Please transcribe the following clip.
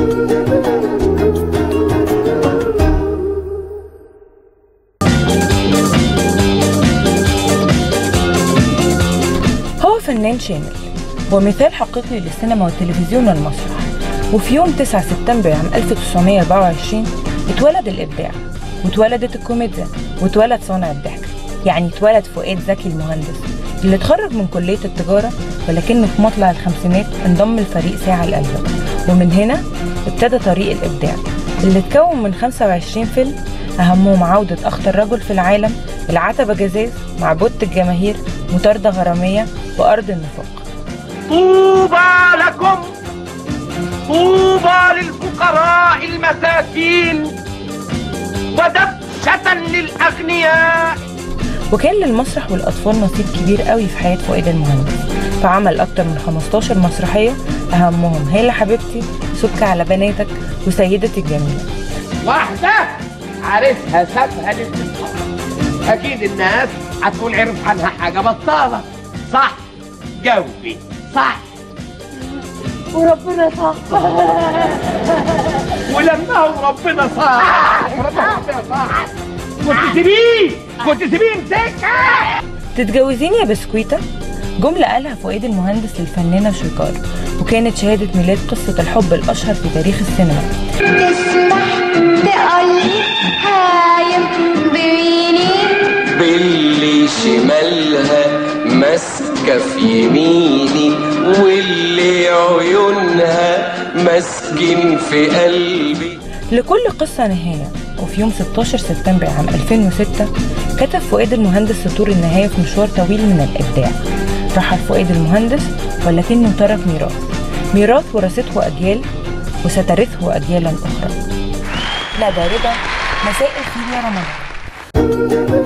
هو فنان شامل ومثال حقيقي للسينما والتلفزيون والمسرح وفي يوم 9 سبتمبر عام 1924 اتولد الإبداع واتولدت الكوميديا واتولد صانع الضحك يعني اتولد فؤاد زكي المهندس اللي اتخرج من كلية التجارة ولكنه في مطلع الخمسينات انضم لفريق ساعة القلب ومن هنا ابتدى طريق الإبداع اللي اتكون من 25 فيلم أهمهم عودة أخطر رجل في العالم العتبة جزاز معبودة الجماهير مطاردة غرامية وأرض النفاق طوبى لكم طوبى للفقراء المساكين ودبشة للأغنياء وكان للمسرح والأطفال نصيب كبير قوي في حياة فؤاد المهندس فعمل أكتر من 15 مسرحية أهمهم هيلا حبيبتي سك على بناتك وسيدتي الجميلة واحدة عارفها سابها للنساء أكيد الناس هتقول عرف عنها حاجة بطالة صح جاوبي صح وربنا صح ولما هو ربنا صح ربنا صح كنت تسيبيه كنت تسيبيه يمسكها تتجوزيني يا بسكويتة جملة قالها فؤاد المهندس للفنانة شويكار وكانت شهادة ميلاد قصة الحب الأشهر في تاريخ السينما تسمح تقولي هايم بريني باللي شمالها ماسكة في يميني واللي عيونها ماسكين في قلبي لكل قصة نهاية وفي يوم 16 سبتمبر عام 2006 كتب فؤاد المهندس سطور النهاية في مشوار طويل من الإبداع رحل فؤاد المهندس ولكنه ترك ميراث ميراث ورثته أجيال وسترثه أجيالا أخرى ندى رضا مساء الخير يا رمضان